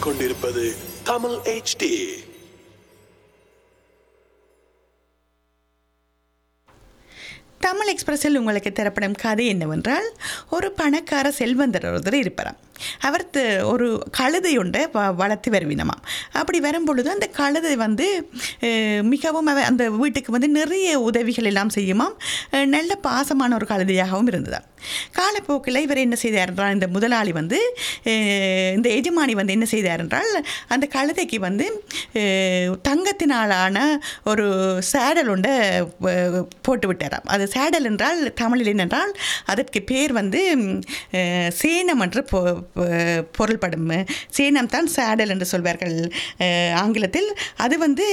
கேட்டுக்கொண்டிருப்பது தமிழ் HD தமிழ் எக்ஸ்பிரஸில் உங்களுக்கு தரப்படும் கதை என்னவென்றால் ஒரு பணக்கார செல்வந்தர் ஒருத்தர் இருப்பாராம் அவர் த- ஒரு கழுதை ஒன்றை வ வளர்த்து வருவினமாம் அப்படி வரும்பொழுது அந்த கழுதை வந்து அஹ், மிகவும் அவ- அந்த வீட்டுக்கு வந்து நிறைய உதவிகள் எல்லாம் செய்யுமாம் அஹ், நல்ல பாசமான ஒரு கழுதையாகவும் இருந்ததாம் காலப்போக்கில் இவர் என்ன செய்தார் என்றால் இந்த முதலாளி வந்து அஹ், இந்த எஜமானி வந்து என்ன செய்தார் என்றால் அந்த கழுதைக்கு வந்து அஹ், தங்கத்தினாலான ஒரு சேடல் ஒன்றை அஹ், போட்டு விட்டாராம் அது சேடல் என்றால் தமிழில் என்னென்றால் அதற்கு பேர் வந்து ம், அஹ், சேனம் என்று பொ பொ- பொருள்படும் சேனம் தான் சேடல் என்று சொல்வார்கள் அஹ், ஆங்கிலத்தில் அது வந்து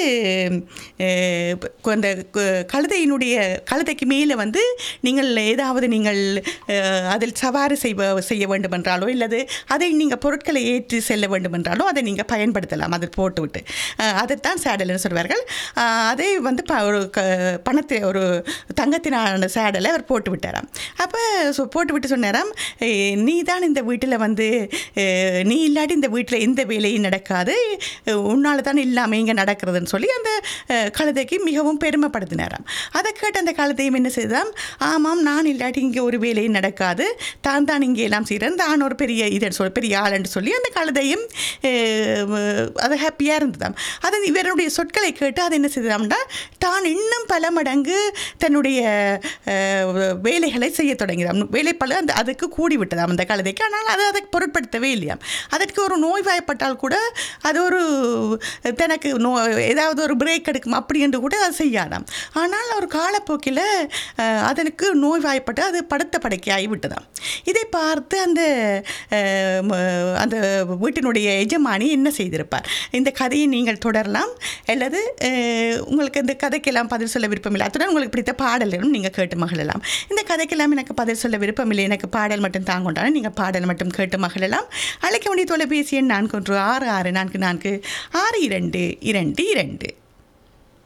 அஹ், அந்த கு- கழுதையினுடைய கழுதைக்கு மேலே வந்து நீங்கள் ஏதாவது நீங்கள் அஹ், அதில் சவாரி செய்வ செய்ய வேண்டும் என்றாலோ இல்லது அதை நீங்கள் பொருட்களை ஏற்றி செல்ல வேண்டும் என்றாலோ அதை நீங்கள் பயன்படுத்தலாம் அதில் போட்டுவிட்டு அஹ், அதைத்தான் சேடல்னு சொல்வார்கள் அஹ், அதை வந்து ப ஒரு க பணத்தை ஒரு தங்கத்தினான சேடலை அவர் போட்டு விட்டாராம் அப்போ ஸோ போட்டு விட்டு சொன்னாராம் "ஏய், நீ தான் இந்த வீட்டில் வந்து அஹ், நீ இல்லாட்டி இந்த வீட்டில் எந்த வேலையும் நடக்காது உன்னால் தான் இல்லாமல் இங்கே நடக்கிறதுன்னு சொல்லி அந்த அஹ், கழுதைக்கு மிகவும் பெருமைப்படுத்தினாராம் அதை கேட்டு அந்த கழுதையும் என்ன செய்தாம் ஆமாம் நான் இல்லாட்டி இங்கே ஒரு வேலையும் நடக்காது தான் தான் இங்கே எல்லாம் செய்கிறேன் தான் ஒரு பெரிய இதை சொல் பெரிய ஆளுன்னு சொல்லி அந்த கழுதையும் அஹ், அது ஹாப்பியாக இருந்ததாம் அது இவருடைய சொற்களை கேட்டு அது என்ன செய்ததாம்னா தான் இன்னும் பல மடங்கு தன்னுடைய அஹ், வேலைகளை செய்ய தொடங்கினாம் வேலைப்பளு அந்த அதுக்கு கூடி விட்டதாம் அந்த கழுதைக்கு ஆனால் அது அதை பொருட்படுத்தவே இல்லையாம் அதற்கு ஒரு நோய்வாய்ப்பட்டால் கூட அது ஒரு தனக்கு நோ ஏதாவது ஒரு பிரேக் எடுக்கும் அப்படி என்று கூட அது செய்யாதாம் ஆனால் ஒரு காலப்போக்கில் அஹ், அதனுக்கு நோய்வாய்ப்பட்டு அது படுத்த படுக்கையாகி விட்டதாம் இதை பார்த்து அந்த அஹ், ம- அந்த வீட்டினுடைய எஜமானி என்ன செய்திருப்பார் இந்த கதையை நீங்கள் தொடரலாம் அல்லது அஹ், உங்களுக்கு இந்த கதைக்கெல்லாம் பதில் சொல்ல விருப்பமில்லை அத்துடன் உங்களுக்கு பிடித்த பாடலும் நீங்கள் கேட்டு மகிழலாம் இந்த கதைக்கெல்லாம் எனக்கு பதில் சொல்ல விருப்பமில்லை எனக்கு பாடல் மட்டும் தாங்கொண்டாலும் நீங்கள் பாடல் மட்டும் கேட்டு மகிழலாம் அழைக்க வேண்டிய தொலைபேசி எண் நான்கு ஒன்று ஆறு ஆறு நான்கு நான்கு ஆறு இரண்டு இரண்டு இரண்டு